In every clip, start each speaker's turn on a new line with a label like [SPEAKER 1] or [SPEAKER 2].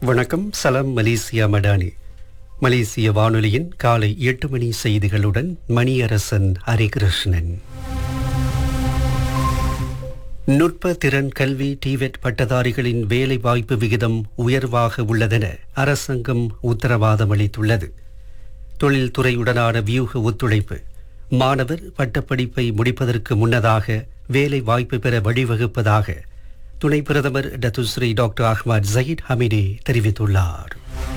[SPEAKER 1] வணக்கம் சலாம் மலேசியா மடானி மலேசிய வானொலியின் காலை எட்டு மணி செய்திகளுடன் மணியரசன் ஹரிகிருஷ்ணன் நுட்ப திறன் கல்வி டிவெட் பட்டதாரிகளின் வேலை வாய்ப்பு விகிதம் உயர்வாக உள்ளதென அரசாங்கம் உத்தரவாதம் அளித்துள்ளது தொழில்துறையுடனான வியூக ஒத்துழைப்பு மாணவர் பட்டப்படிப்பை முடிப்பதற்கு முன்னதாக வேலை வாய்ப்பு பெற வழிவகுப்பதாக துணை பிரதமர் Datuk Seri doctor Ahmad Zahid Hamidi தெரிவித்துள்ளார்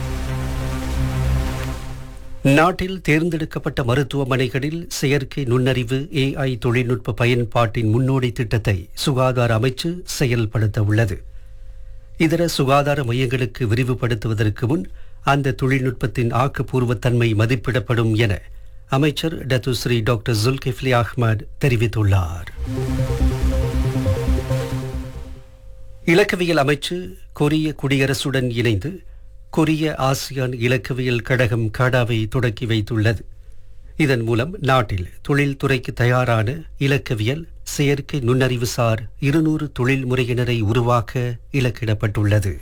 [SPEAKER 1] நாட்டில் தேர்ந்தெடுக்கப்பட்ட மருத்துவமனைகளில் செயற்கை நுண்ணறிவு ஏஐ தொழில்நுட்ப பயன்பாட்டின் முன்னோடி திட்டத்தை சுகாதார அமைச்சு செயல்படுத்த உள்ளது இதர சுகாதார மையங்களுக்கு விரிவுபடுத்துவதற்கு முன் அந்த தொழில்நுட்பத்தின் ஆக்கப்பூர்வத்தன்மை மதிப்பிடப்படும் என அமைச்சர் டத்துஸ்ரீ டாக்டர் ஜுல்கிஃப்லி அஹ்மத் தெரிவித்துள்ளார் இலக்கவியல் அமைச்சு கொரிய குடியரசுடன் இணைந்து கொரிய ஆசியான் இலக்கவியல் கழகம் காடாவை தொடக்கி வைத்துள்ளது இதன் மூலம் நாட்டில் தொழில்துறைக்கு தயாரான இலக்கவியல் செயற்கை நுண்ணறிவுசார் இருநூறு தொழில் முறையினரை உருவாக்க இலக்கிடப்பட்டுள்ளது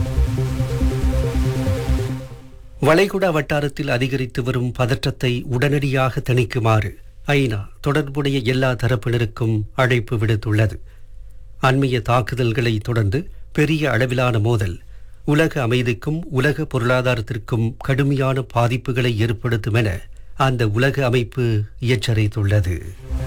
[SPEAKER 1] வளைகுடா வட்டாரத்தில் அதிகரித்து வரும் பதற்றத்தை உடனடியாக தணிக்குமாறு ஐநா தொடர்புடைய எல்லா தரப்பினருக்கும் அழைப்பு விடுத்துள்ளது அண்மைய தாக்குதல்களை தொடர்ந்து பெரிய அளவிலான மோதல் உலக அமைதிக்கும் உலக பொருளாதாரத்திற்கும் கடுமையான பாதிப்புகளை ஏற்படுத்தும் என அந்த உலக அமைப்பு எச்சரித்துள்ளது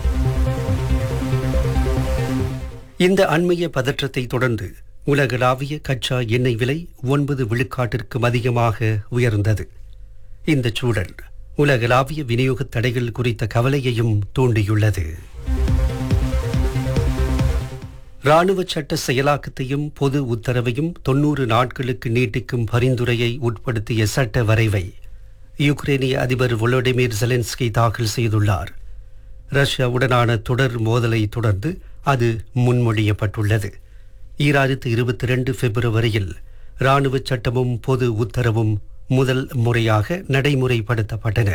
[SPEAKER 1] இந்த அண்மைய பதற்றத்தை தொடர்ந்து உலகளாவிய கச்சா எண்ணெய் விலை ஒன்பது விழுக்காட்டிற்கும் அதிகமாக உயர்ந்தது இந்த சூழல் உலகளாவிய விநியோக தடைகள் குறித்த கவலையையும் தூண்டியுள்ளது ராணுவ சட்ட செயலாக்கத்தையும் பொது உத்தரவையும் தொன்னூறு நாட்களுக்கு நீட்டிக்கும் பரிந்துரையை உட்படுத்திய சட்ட வரைவை யுக்ரேனிய அதிபர் volodymyr ஜெலன்ஸ்கி தாக்கல் செய்துள்ளார் ரஷ்யாவுடனான தொடர் மோதலை தொடர்ந்து அது முன்மொழியப்பட்டுள்ளது ஈராயிரத்து இருபத்தி ரெண்டு பிப்ரவரியில் ராணுவ சட்டமும் பொது உத்தரவும் முதல் முறையாக நடைமுறைப்படுத்தப்பட்டன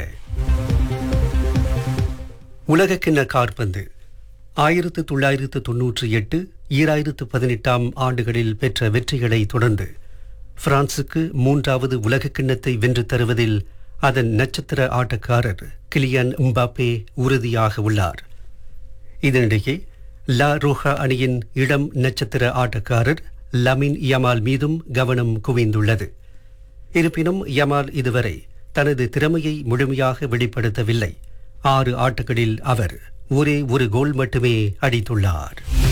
[SPEAKER 1] உலகக்கிண்ண காற்பந்து ஆயிரத்து தொள்ளாயிரத்து தொன்னூற்றி எட்டு ஈராயிரத்து பதினெட்டாம் ஆண்டுகளில் பெற்ற வெற்றிகளை தொடர்ந்து பிரான்சுக்கு மூன்றாவது உலகக் கிண்ணத்தை வென்று தருவதில் அதன் நட்சத்திர ஆட்டக்காரர் கிலியன் எம்பாப்பே உறுதியாக உள்ளார் இதனிடையே லா ரோஹா அணியின் இளம் நட்சத்திர ஆட்டக்காரர் லமின் யமால் மீதும் கவனம் குவிந்துள்ளது இருப்பினும் யமால் இதுவரை தனது திறமையை முழுமையாக வெளிப்படுத்தவில்லை ஆறு ஆட்டங்களில் அவர் ஒரே ஒரு கோல் மட்டுமே அடித்துள்ளார்